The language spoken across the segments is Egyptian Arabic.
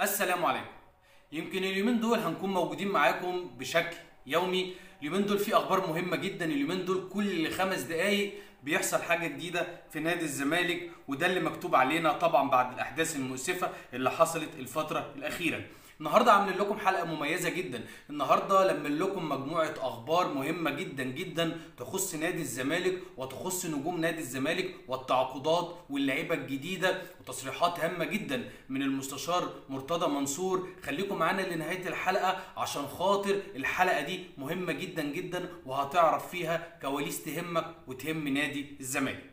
السلام عليكم يمكن اليومين دول هنكون موجودين معاكم بشكل يومي اليومين دول في اخبار مهمه جدا اليومين دول كل خمس دقايق بيحصل حاجه جديده في نادي الزمالك وده اللي مكتوب علينا طبعا بعد الاحداث المؤسفه اللي حصلت الفتره الاخيره النهارده عاملين لكم حلقه مميزه جدا النهارده لمن لكم مجموعه اخبار مهمه جدا جدا تخص نادي الزمالك وتخص نجوم نادي الزمالك والتعاقدات واللعيبه الجديده وتصريحات هامه جدا من المستشار مرتضى منصور خليكم معانا لنهايه الحلقه عشان خاطر الحلقه دي مهمه جدا جدا وهتعرف فيها كواليس تهمك وتهم نادي الزمالك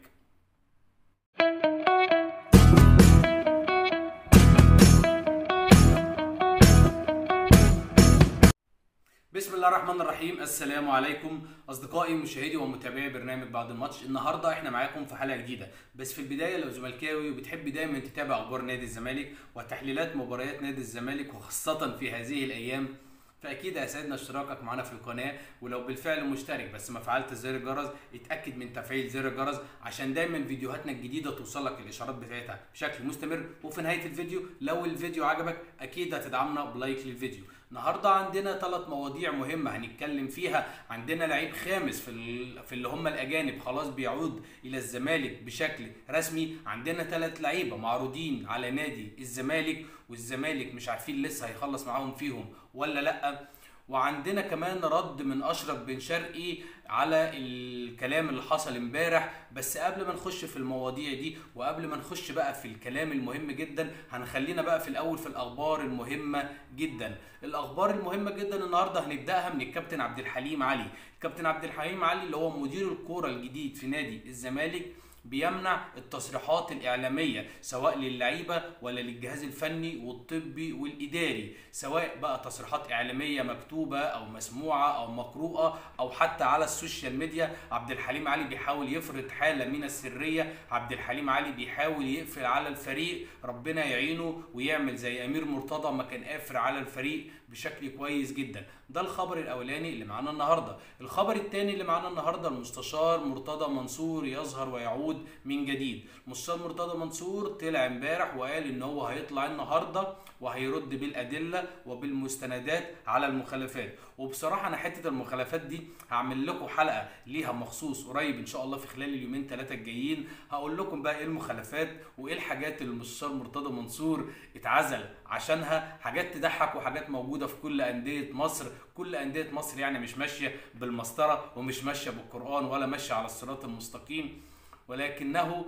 بسم الله الرحمن الرحيم السلام عليكم اصدقائي مشاهدي ومتابعي برنامج بعد الماتش النهارده احنا معاكم في حلقه جديده بس في البدايه لو زملكاوي وبتحب دايما تتابع اخبار نادي الزمالك وتحليلات مباريات نادي الزمالك وخاصه في هذه الايام فاكيد هيسعدنا اشتراكك معانا في القناه ولو بالفعل مشترك بس ما فعلت زر الجرس اتاكد من تفعيل زر الجرس عشان دايما فيديوهاتنا الجديده توصلك الاشارات بتاعتها بشكل مستمر وفي نهايه الفيديو لو الفيديو عجبك اكيد هتدعمنا بلايك للفيديو النهارده عندنا ثلاث مواضيع مهمه هنتكلم فيها عندنا لعيب خامس في ال- في اللي هم الاجانب خلاص بيعود الى الزمالك بشكل رسمي عندنا ثلاث لعيبه معروضين على نادي الزمالك والزمالك مش عارفين لسه هيخلص معاهم فيهم ولا لا وعندنا كمان رد من اشرف بن شرقي على الكلام اللي حصل امبارح بس قبل ما نخش في المواضيع دي وقبل ما نخش بقى في الكلام المهم جدا هنخلينا بقى في الاول في الاخبار المهمه جدا الاخبار المهمه جدا النهارده هنبداها من الكابتن عبد الحليم علي الكابتن عبد الحليم علي اللي هو مدير الكوره الجديد في نادي الزمالك بيمنع التصريحات الإعلامية سواء للعيبة ولا للجهاز الفني والطبي والإداري سواء بقى تصريحات إعلامية مكتوبة أو مسموعة أو مقروءة أو حتى على السوشيال ميديا عبد الحليم علي بيحاول يفرض حالة من السرية عبد الحليم علي بيحاول يقفل على الفريق ربنا يعينه ويعمل زي أمير مرتضى ما كان قافل على الفريق بشكل كويس جدا ده الخبر الاولاني اللي معانا النهارده الخبر الثاني اللي معانا النهارده المستشار مرتضى منصور يظهر ويعود من جديد المستشار مرتضى منصور طلع امبارح وقال ان هو هيطلع النهارده وهيرد بالادله وبالمستندات على المخالفات وبصراحه انا حته المخالفات دي هعمل لكم حلقه ليها مخصوص قريب ان شاء الله في خلال اليومين ثلاثه الجايين هقول لكم بقى ايه المخالفات وايه الحاجات اللي المستشار مرتضى منصور اتعزل عشانها حاجات تضحك وحاجات موجوده في كل انديه مصر كل انديه مصر يعني مش ماشيه بالمسطره ومش ماشيه بالقران ولا ماشيه على الصراط المستقيم ولكنه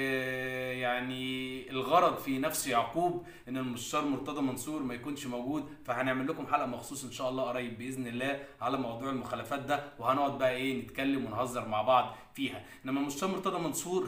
آه، يعني الغرض في نفس يعقوب ان المستشار مرتضى منصور ما يكونش موجود فهنعمل لكم حلقه مخصوص ان شاء الله قريب باذن الله على موضوع المخالفات ده وهنقعد بقى ايه نتكلم ونهزر مع بعض فيها انما المستشار مرتضى منصور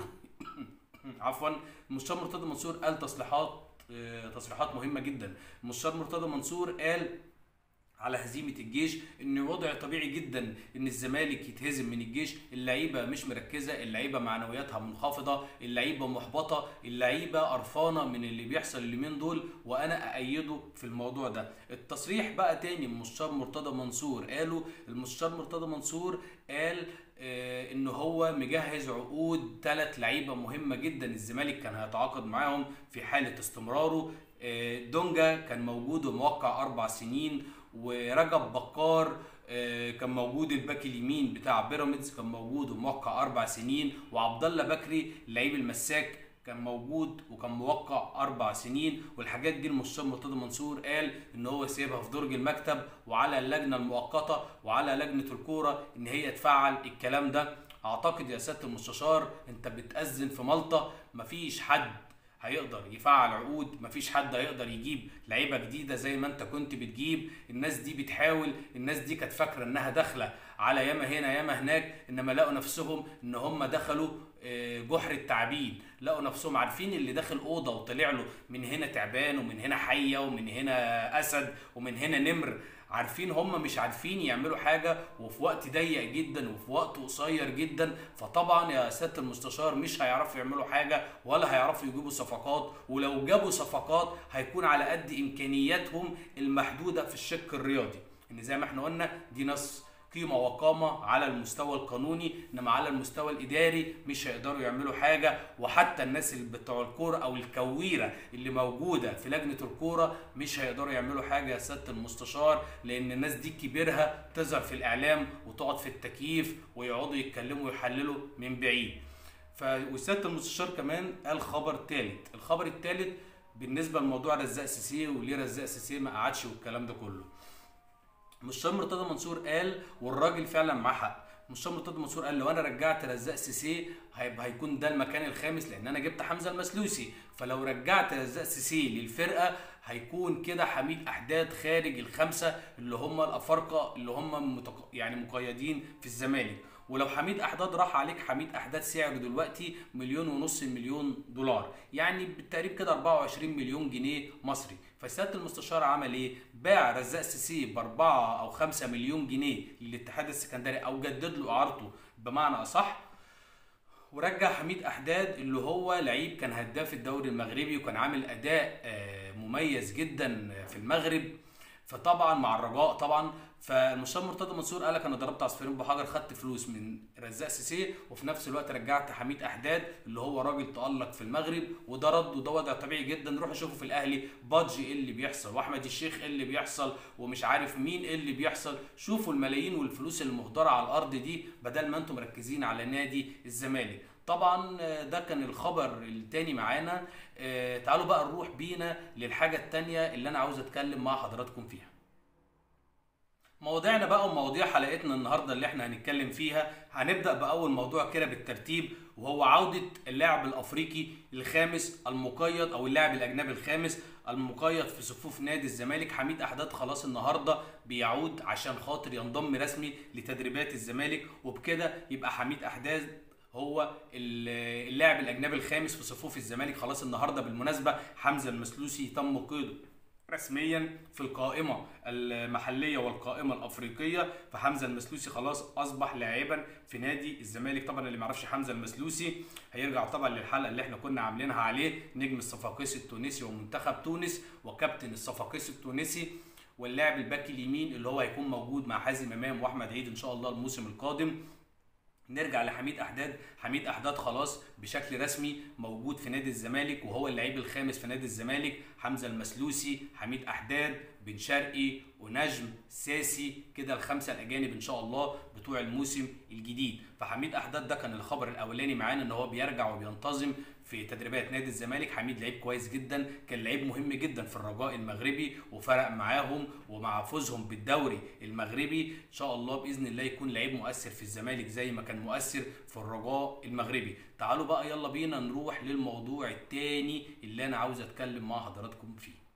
عفوا المستشار مرتضى منصور قال تصريحات آه، تصريحات مهمه جدا المستشار مرتضى منصور قال على هزيمة الجيش ان وضع طبيعي جدا ان الزمالك يتهزم من الجيش اللعيبة مش مركزة اللعيبة معنوياتها منخفضة اللعيبة محبطة اللعيبة قرفانة من اللي بيحصل اليومين دول وانا اأيده في الموضوع ده التصريح بقى تاني المستشار مرتضى منصور قالوا المستشار مرتضى منصور قال آه، ان هو مجهز عقود ثلاث لعيبه مهمه جدا الزمالك كان هيتعاقد معاهم في حاله استمراره آه، دونجا كان موجود وموقع اربع سنين ورجب بكار آه، كان موجود الباك اليمين بتاع بيراميدز كان موجود وموقع اربع سنين وعبد الله بكري لعيب المساك كان موجود وكان موقع اربع سنين والحاجات دي المستشار مرتضى منصور قال ان هو سيبها في درج المكتب وعلى اللجنه المؤقته وعلى لجنه الكوره ان هي تفعل الكلام ده اعتقد يا سياده المستشار انت بتأذن في مالطا مفيش حد هيقدر يفعل عقود مفيش حد هيقدر يجيب لعيبه جديده زي ما انت كنت بتجيب الناس دي بتحاول الناس دي كانت فاكره انها داخله على ياما هنا ياما هناك انما لقوا نفسهم ان هم دخلوا آه، جحر التعبين لقوا نفسهم عارفين اللي داخل اوضه وطلع له من هنا تعبان ومن هنا حيه ومن هنا اسد ومن هنا نمر عارفين هم مش عارفين يعملوا حاجه وفي وقت ضيق جدا وفي وقت قصير جدا فطبعا يا سياده المستشار مش هيعرفوا يعملوا حاجه ولا هيعرفوا يجيبوا صفقات ولو جابوا صفقات هيكون على قد امكانياتهم المحدوده في الشق الرياضي ان زي ما احنا قلنا دي ناس قيمه وقامه على المستوى القانوني انما على المستوى الاداري مش هيقدروا يعملوا حاجه وحتى الناس اللي بتوع الكوره او الكويره اللي موجوده في لجنه الكوره مش هيقدروا يعملوا حاجه يا سياده المستشار لان الناس دي كبيرها تظهر في الاعلام وتقعد في التكييف ويقعدوا يتكلموا ويحللوا من بعيد ف وسياده المستشار كمان قال خبر ثالث الخبر الثالث بالنسبه لموضوع رزاق سيسي وليه رزاق سيسي ما قعدش والكلام ده كله مستشار مرتضى منصور قال والراجل فعلا معاه حق مستشار مرتضى منصور قال لو انا رجعت رزاق سيسي هيبقى هيكون ده المكان الخامس لان انا جبت حمزه المسلوسي فلو رجعت رزاق سيسي للفرقه هيكون كده حميد احداد خارج الخمسه اللي هم الافارقه اللي هم متق... يعني مقيدين في الزمالك ولو حميد احداد راح عليك حميد احداد سعره دلوقتي مليون ونص مليون دولار يعني بالتقريب كده 24 مليون جنيه مصري فسياده المستشار عمل ايه باع رزاق سيسي ب 4 او 5 مليون جنيه للاتحاد السكندري او جدد له اعارته بمعنى اصح ورجع حميد احداد اللي هو لعيب كان هداف الدوري المغربي وكان عامل اداء مميز جدا في المغرب فطبعا مع الرجاء طبعا فالمستشار مرتضى منصور قال لك انا ضربت عصفورين بحجر خدت فلوس من رزاق سيسي وفي نفس الوقت رجعت حميد احداد اللي هو راجل تالق في المغرب وده رد وده وضع طبيعي جدا روحوا شوفوا في الاهلي بادجي ايه اللي بيحصل واحمد الشيخ ايه اللي بيحصل ومش عارف مين ايه اللي بيحصل شوفوا الملايين والفلوس المهدره على الارض دي بدل ما انتم مركزين على نادي الزمالك طبعا ده كان الخبر التاني معانا تعالوا بقى نروح بينا للحاجة التانية اللي أنا عاوز أتكلم مع حضراتكم فيها مواضيعنا بقى ومواضيع حلقتنا النهارده اللي احنا هنتكلم فيها هنبدا باول موضوع كده بالترتيب وهو عوده اللاعب الافريقي الخامس المقيد او اللاعب الاجنبي الخامس المقيد في صفوف نادي الزمالك حميد احداد خلاص النهارده بيعود عشان خاطر ينضم رسمي لتدريبات الزمالك وبكده يبقى حميد احداد هو اللاعب الاجنبي الخامس في صفوف الزمالك خلاص النهارده بالمناسبه حمزه المسلوسي تم قيده رسميا في القائمه المحليه والقائمه الافريقيه فحمزه المسلوسي خلاص اصبح لاعبا في نادي الزمالك طبعا اللي ما يعرفش حمزه المسلوسي هيرجع طبعا للحلقه اللي احنا كنا عاملينها عليه نجم الصفاقسي التونسي ومنتخب تونس وكابتن الصفاقسي التونسي واللاعب الباك اليمين اللي هو هيكون موجود مع حازم امام واحمد عيد ان شاء الله الموسم القادم نرجع لحميد احداد حميد احداد خلاص بشكل رسمي موجود في نادي الزمالك وهو اللعيب الخامس في نادي الزمالك حمزه المسلوسي حميد احداد بن شرقي ونجم ساسي كده الخمسه الاجانب ان شاء الله بتوع الموسم الجديد فحميد احداد ده كان الخبر الاولاني معانا ان هو بيرجع وبينتظم في تدريبات نادي الزمالك حميد لعيب كويس جدا كان لعيب مهم جدا في الرجاء المغربي وفرق معاهم ومع فوزهم بالدوري المغربي ان شاء الله باذن الله يكون لعيب مؤثر في الزمالك زي ما كان مؤثر في الرجاء المغربي تعالوا بقى يلا بينا نروح للموضوع التاني اللي انا عاوز اتكلم مع حضراتكم فيه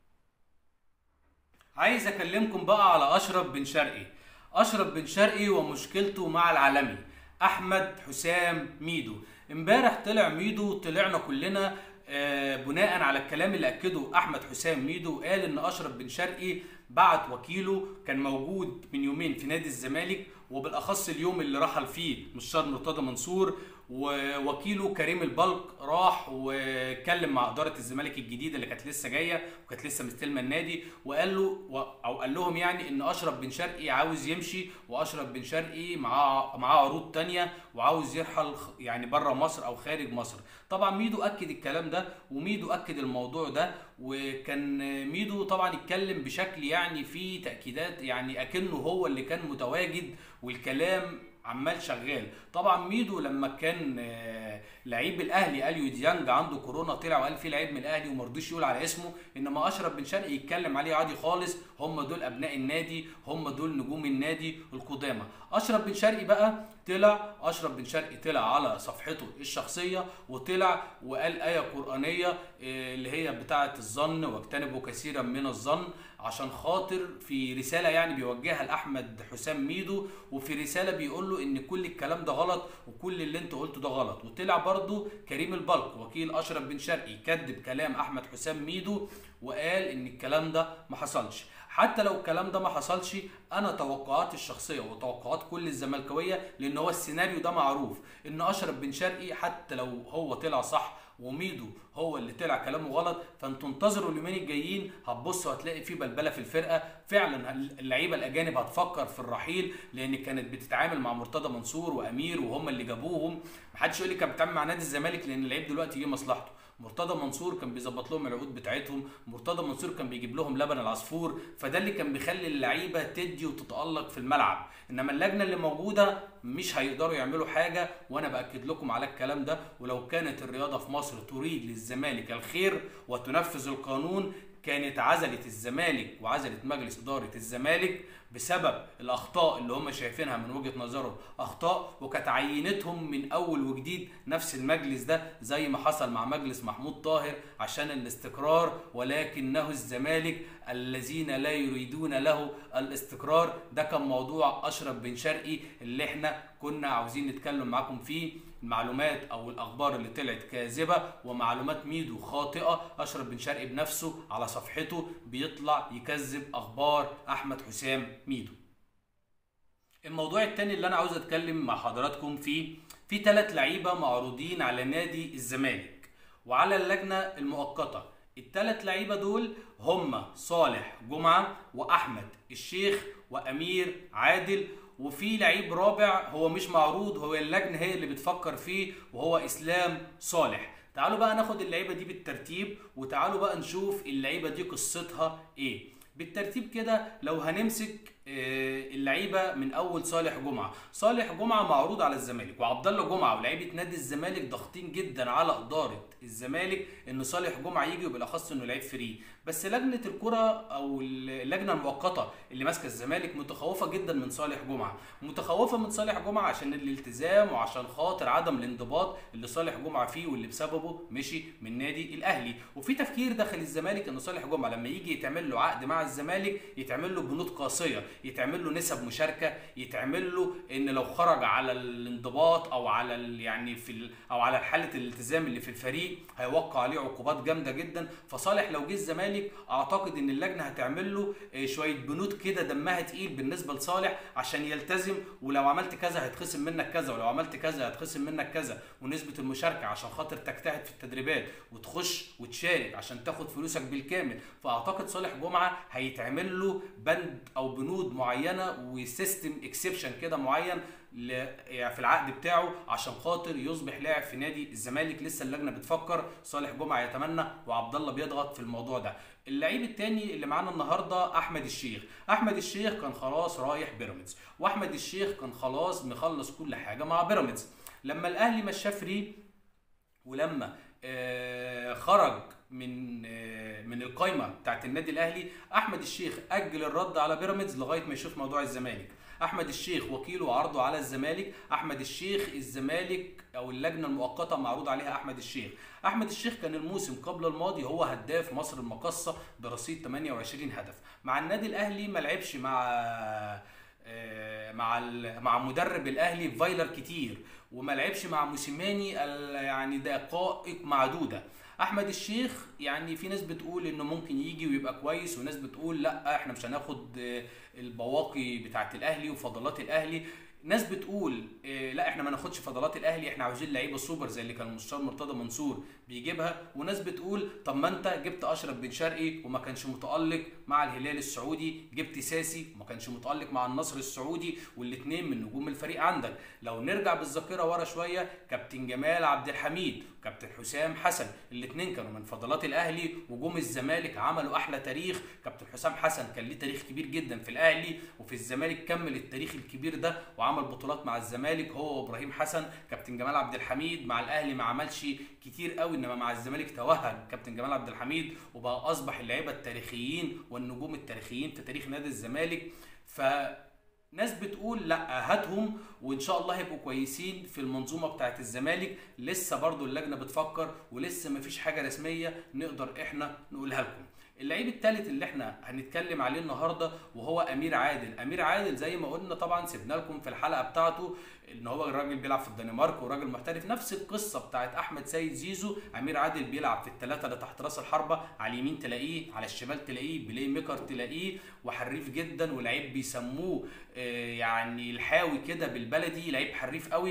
عايز اكلمكم بقى على اشرف بن شرقي اشرف بن شرقي ومشكلته مع العالمي احمد حسام ميدو امبارح طلع ميدو طلعنا كلنا بناء على الكلام اللي اكده احمد حسام ميدو قال ان اشرف بن شرقي بعت وكيله كان موجود من يومين في نادي الزمالك وبالاخص اليوم اللي رحل فيه مستشار مرتضى منصور ووكيله كريم البلق راح واتكلم مع اداره الزمالك الجديده اللي كانت لسه جايه وكانت لسه مستلمه النادي وقال له او قال لهم يعني ان اشرف بن شرقي عاوز يمشي واشرف بن شرقي معاه معاه عروض تانية وعاوز يرحل يعني بره مصر او خارج مصر طبعا ميدو اكد الكلام ده وميدو اكد الموضوع ده وكان ميدو طبعا اتكلم بشكل يعني فيه تاكيدات يعني اكنه هو اللي كان متواجد والكلام عمال شغال طبعا ميدو لما كان لعيب الاهلي اليو ديانج عنده كورونا طلع وقال في لعيب من الاهلي وما رضيش يقول على اسمه انما اشرف بن شرقي يتكلم عليه عادي خالص هم دول ابناء النادي هم دول نجوم النادي القدامى اشرف بن شرقي بقى طلع اشرف بن شرقي طلع على صفحته الشخصيه وطلع وقال ايه قرانيه اللي هي بتاعه الظن واجتنبوا كثيرا من الظن عشان خاطر في رساله يعني بيوجهها لاحمد حسام ميدو وفي رساله بيقول له ان كل الكلام ده غلط وكل اللي انت قلته ده غلط وطلع برضو كريم البلق وكيل اشرف بن شرقي كذب كلام احمد حسام ميدو وقال ان الكلام ده ما حصلش حتى لو الكلام ده ما حصلش انا توقعاتي الشخصيه وتوقعات كل الزملكاويه لان هو السيناريو ده معروف ان اشرف بن شرقي حتى لو هو طلع صح وميدو هو اللي طلع كلامه غلط فانتوا انتظروا اليومين الجايين هتبصوا هتلاقي في بلبله في الفرقه فعلا اللعيبه الاجانب هتفكر في الرحيل لان كانت بتتعامل مع مرتضى منصور وامير وهم اللي جابوهم محدش يقول لي كانت بتتعامل مع نادي الزمالك لان اللعيب دلوقتي جه مصلحته مرتضى منصور كان بيظبط لهم العقود بتاعتهم مرتضى منصور كان بيجيب لهم لبن العصفور فده اللي كان بيخلي اللعيبه تدي وتتالق في الملعب انما اللجنه اللي موجوده مش هيقدروا يعملوا حاجه وانا باكد لكم على الكلام ده ولو كانت الرياضه في مصر تريد للزمالك الخير وتنفذ القانون كانت عزلت الزمالك وعزلت مجلس اداره الزمالك بسبب الاخطاء اللي هم شايفينها من وجهه نظرهم اخطاء وكانت عينتهم من اول وجديد نفس المجلس ده زي ما حصل مع مجلس محمود طاهر عشان الاستقرار ولكنه الزمالك الذين لا يريدون له الاستقرار ده كان موضوع اشرف بن شرقي اللي احنا كنا عاوزين نتكلم معاكم فيه المعلومات او الاخبار اللي طلعت كاذبه ومعلومات ميدو خاطئه اشرف بن شرقي بنفسه على صفحته بيطلع يكذب اخبار احمد حسام ميدو الموضوع التاني اللي انا عاوز اتكلم مع حضراتكم فيه في ثلاث لعيبه معروضين على نادي الزمالك وعلى اللجنه المؤقته الثلاث لعيبه دول هم صالح جمعه واحمد الشيخ وامير عادل وفي لعيب رابع هو مش معروض هو اللجنه هي اللي بتفكر فيه وهو اسلام صالح تعالوا بقى ناخد اللعيبه دي بالترتيب وتعالوا بقى نشوف اللعيبه دي قصتها ايه بالترتيب كده لو هنمسك اللعيبه من اول صالح جمعه صالح جمعه معروض على الزمالك وعبد الله جمعه ولاعيبه نادي الزمالك ضاغطين جدا على اداره الزمالك ان صالح جمعه يجي وبالاخص انه لعيب فري بس لجنه الكره او اللجنه المؤقته اللي ماسكه الزمالك متخوفه جدا من صالح جمعه متخوفه من صالح جمعه عشان الالتزام وعشان خاطر عدم الانضباط اللي صالح جمعه فيه واللي بسببه مشي من نادي الاهلي وفي تفكير داخل الزمالك ان صالح جمعه لما يجي يتعمل له عقد مع الزمالك يتعمل له بنود قاسيه يتعمل له نسب مشاركه يتعمل له ان لو خرج على الانضباط او على يعني في او على حاله الالتزام اللي في الفريق هيوقع عليه عقوبات جامده جدا فصالح لو جه الزمالك اعتقد ان اللجنه هتعمل له شويه بنود كده دمها تقيل بالنسبه لصالح عشان يلتزم ولو عملت كذا هيتخصم منك كذا ولو عملت كذا هيتخصم منك كذا ونسبه المشاركه عشان خاطر تجتهد في التدريبات وتخش وتشارك عشان تاخد فلوسك بالكامل فاعتقد صالح جمعه هيتعمل له بند او بنود معينه وسيستم اكسبشن كده معين في العقد بتاعه عشان خاطر يصبح لاعب في نادي الزمالك لسه اللجنه بتفكر صالح جمعه يتمنى وعبد الله بيضغط في الموضوع ده اللعيب التاني اللي معانا النهارده احمد الشيخ احمد الشيخ كان خلاص رايح بيراميدز واحمد الشيخ كان خلاص مخلص كل حاجه مع بيراميدز لما الاهلي مشاه فري ولما آه خرج من آه من القايمه بتاعت النادي الاهلي احمد الشيخ اجل الرد على بيراميدز لغايه ما يشوف موضوع الزمالك احمد الشيخ وكيله عرضه على الزمالك احمد الشيخ الزمالك او اللجنه المؤقته معروض عليها احمد الشيخ احمد الشيخ كان الموسم قبل الماضي هو هداف مصر المقاصه برصيد 28 هدف مع النادي الاهلي ما لعبش مع مع مع مدرب الاهلي فايلر كتير وما لعبش مع موسيماني يعني دقائق معدوده احمد الشيخ يعني في ناس بتقول انه ممكن يجي ويبقى كويس وناس بتقول لا احنا مش هناخد البواقي بتاعه الاهلي وفضلات الاهلي ناس بتقول إيه لا احنا ما ناخدش فضلات الاهلي احنا عاوزين لعيبه سوبر زي اللي كان المستشار مرتضى منصور بيجيبها وناس بتقول طب ما انت جبت اشرف بن شرقي وما كانش متالق مع الهلال السعودي جبت ساسي وما كانش متالق مع النصر السعودي والاثنين من نجوم الفريق عندك لو نرجع بالذاكره ورا شويه كابتن جمال عبد الحميد وكابتن حسام حسن الاثنين كانوا من فضلات الاهلي وجوم الزمالك عملوا احلى تاريخ كابتن حسام حسن كان ليه تاريخ كبير جدا في الاهلي وفي الزمالك كمل التاريخ الكبير ده وعمل بطولات مع الزمالك هو وابراهيم حسن كابتن جمال عبد الحميد مع الاهلي ما عملش كتير قوي انما مع الزمالك توهج كابتن جمال عبد الحميد وبقى اصبح اللعيبه التاريخيين والنجوم التاريخيين في تاريخ نادي الزمالك ف ناس بتقول لا هاتهم وان شاء الله هيبقوا كويسين في المنظومه بتاعه الزمالك لسه برضو اللجنه بتفكر ولسه مفيش حاجه رسميه نقدر احنا نقولها لكم اللعيب الثالث اللي احنا هنتكلم عليه النهارده وهو امير عادل امير عادل زي ما قلنا طبعا سيبنا لكم في الحلقه بتاعته ان هو الراجل بيلعب في الدنمارك وراجل محترف نفس القصه بتاعت احمد سيد زيزو امير عادل بيلعب في الثلاثه اللي تحت راس الحربه على اليمين تلاقيه على الشمال تلاقيه بلاي ميكر تلاقيه وحريف جدا ولعيب بيسموه يعني الحاوي كده بالبلدي لعيب حريف قوي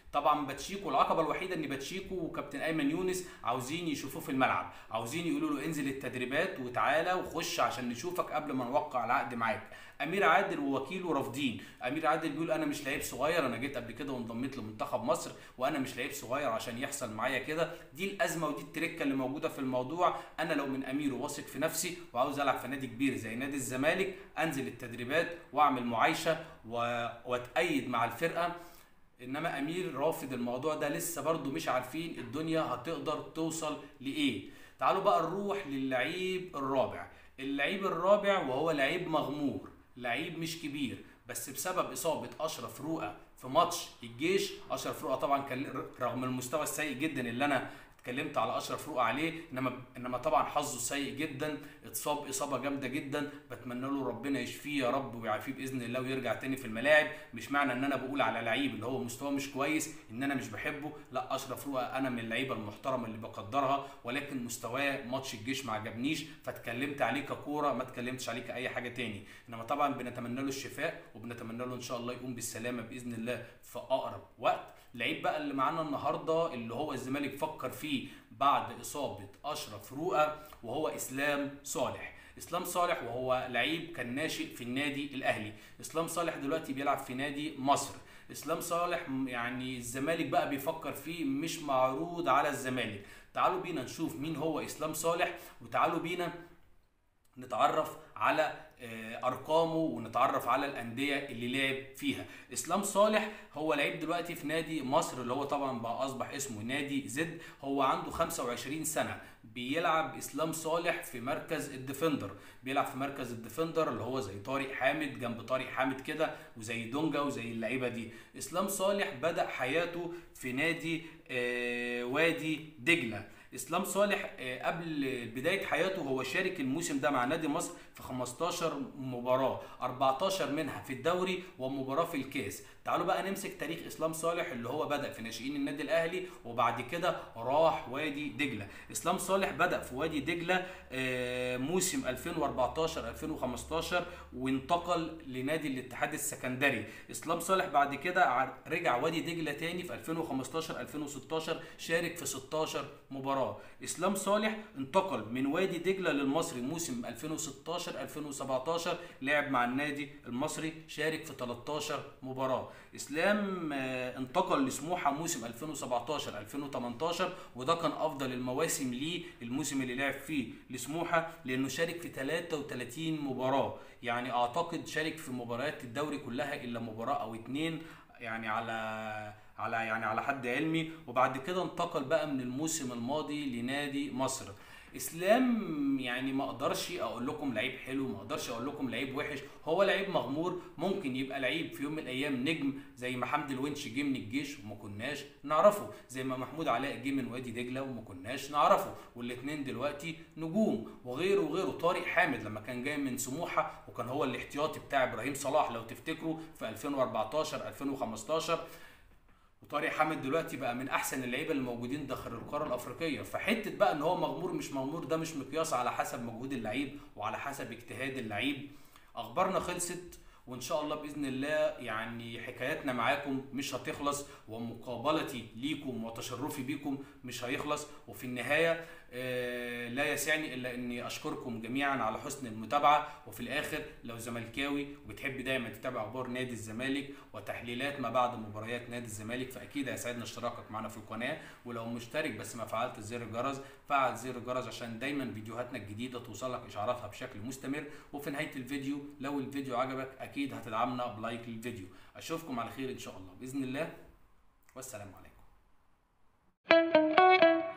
طبعا باتشيكو العقبه الوحيده ان باتشيكو وكابتن ايمن يونس عاوزين يشوفوه في الملعب عاوزين يقولوا له انزل التدريبات وتعالى وخش عشان نشوفك قبل ما نوقع العقد معاك امير عادل ووكيله رافضين امير عادل بيقول انا مش لعيب صغير انا جيت قبل كده وانضميت لمنتخب مصر وانا مش لعيب صغير عشان يحصل معايا كده دي الازمه ودي التركه اللي موجوده في الموضوع انا لو من امير وواثق في نفسي وعاوز العب في نادي كبير زي نادي الزمالك انزل التدريبات واعمل معايشه و... واتأيد مع الفرقه انما امير رافض الموضوع ده لسه برضو مش عارفين الدنيا هتقدر توصل لايه تعالوا بقى نروح للعيب الرابع اللعيب الرابع وهو لعيب مغمور لعيب مش كبير بس بسبب اصابه اشرف رؤى في ماتش الجيش اشرف رؤى طبعا كان رغم المستوى السيء جدا اللي انا اتكلمت على اشرف رؤى عليه انما انما طبعا حظه سيء جدا اتصاب اصابه جامده جدا بتمنى له ربنا يشفيه يا رب ويعافيه باذن الله ويرجع تاني في الملاعب مش معنى ان انا بقول على لعيب اللي هو مستواه مش كويس ان انا مش بحبه لا اشرف رؤى انا من اللعيبه المحترمه اللي بقدرها ولكن مستواه ماتش الجيش ما عجبنيش فاتكلمت عليه ككوره ما اتكلمتش عليه كاي حاجه تاني انما طبعا بنتمنى له الشفاء وبنتمنى له ان شاء الله يقوم بالسلامه باذن الله في اقرب وقت لعيب بقى اللي معانا النهارده اللي هو الزمالك فكر فيه بعد اصابه اشرف رؤى وهو اسلام صالح اسلام صالح وهو لعيب كان ناشئ في النادي الاهلي اسلام صالح دلوقتي بيلعب في نادي مصر اسلام صالح يعني الزمالك بقى بيفكر فيه مش معروض على الزمالك تعالوا بينا نشوف مين هو اسلام صالح وتعالوا بينا نتعرف على ارقامه ونتعرف على الانديه اللي لعب فيها اسلام صالح هو لعيب دلوقتي في نادي مصر اللي هو طبعا بقى اصبح اسمه نادي زد هو عنده 25 سنه بيلعب اسلام صالح في مركز الديفندر بيلعب في مركز الديفندر اللي هو زي طارق حامد جنب طارق حامد كده وزي دونجا وزي اللعيبه دي اسلام صالح بدا حياته في نادي وادي دجله اسلام صالح قبل بدايه حياته هو شارك الموسم ده مع نادي مصر في 15 مباراه 14 منها في الدوري ومباراه في الكاس تعالوا بقى نمسك تاريخ اسلام صالح اللي هو بدا في ناشئين النادي الاهلي وبعد كده راح وادي دجله اسلام صالح بدا في وادي دجله موسم 2014 2015 وانتقل لنادي الاتحاد السكندري اسلام صالح بعد كده رجع وادي دجله تاني في 2015 2016 شارك في 16 مباراه اسلام صالح انتقل من وادي دجله للمصري موسم 2016 2017 لعب مع النادي المصري شارك في 13 مباراه اسلام انتقل لسموحه موسم 2017 2018 وده كان افضل المواسم ليه الموسم اللي لعب فيه لسموحه لانه شارك في 33 مباراه يعني اعتقد شارك في مباريات الدوري كلها الا مباراه او اتنين يعني على على يعني على حد علمي وبعد كده انتقل بقى من الموسم الماضي لنادي مصر اسلام يعني ما اقدرش اقول لكم لعيب حلو ما اقدرش اقول لكم لعيب وحش هو لعيب مغمور ممكن يبقى لعيب في يوم من الايام نجم زي ما حمدي الونش جه من الجيش وما كناش نعرفه زي ما محمود علاء جه من وادي دجله وما كناش نعرفه والاثنين دلوقتي نجوم وغيره وغيره طارق حامد لما كان جاي من سموحه وكان هو الاحتياطي بتاع ابراهيم صلاح لو تفتكروا في 2014 2015 وطارق حامد دلوقتي بقى من احسن اللعيبه اللي موجودين داخل القاره الافريقيه فحته بقى ان هو مغمور مش مغمور ده مش مقياس على حسب مجهود اللعيب وعلى حسب اجتهاد اللعيب اخبارنا خلصت وان شاء الله باذن الله يعني حكاياتنا معاكم مش هتخلص ومقابلتي ليكم وتشرفي بيكم مش هيخلص وفي النهايه آه لا يسعني الا اني اشكركم جميعا على حسن المتابعه وفي الاخر لو زملكاوي وبتحب دايما تتابع اخبار نادي الزمالك وتحليلات ما بعد مباريات نادي الزمالك فاكيد هيسعدنا اشتراكك معنا في القناه ولو مشترك بس ما فعلت زر الجرس فعل زر الجرس عشان دايما فيديوهاتنا الجديده توصلك اشعاراتها بشكل مستمر وفي نهايه الفيديو لو الفيديو عجبك اكيد هتدعمنا بلايك للفيديو اشوفكم على خير ان شاء الله باذن الله والسلام عليكم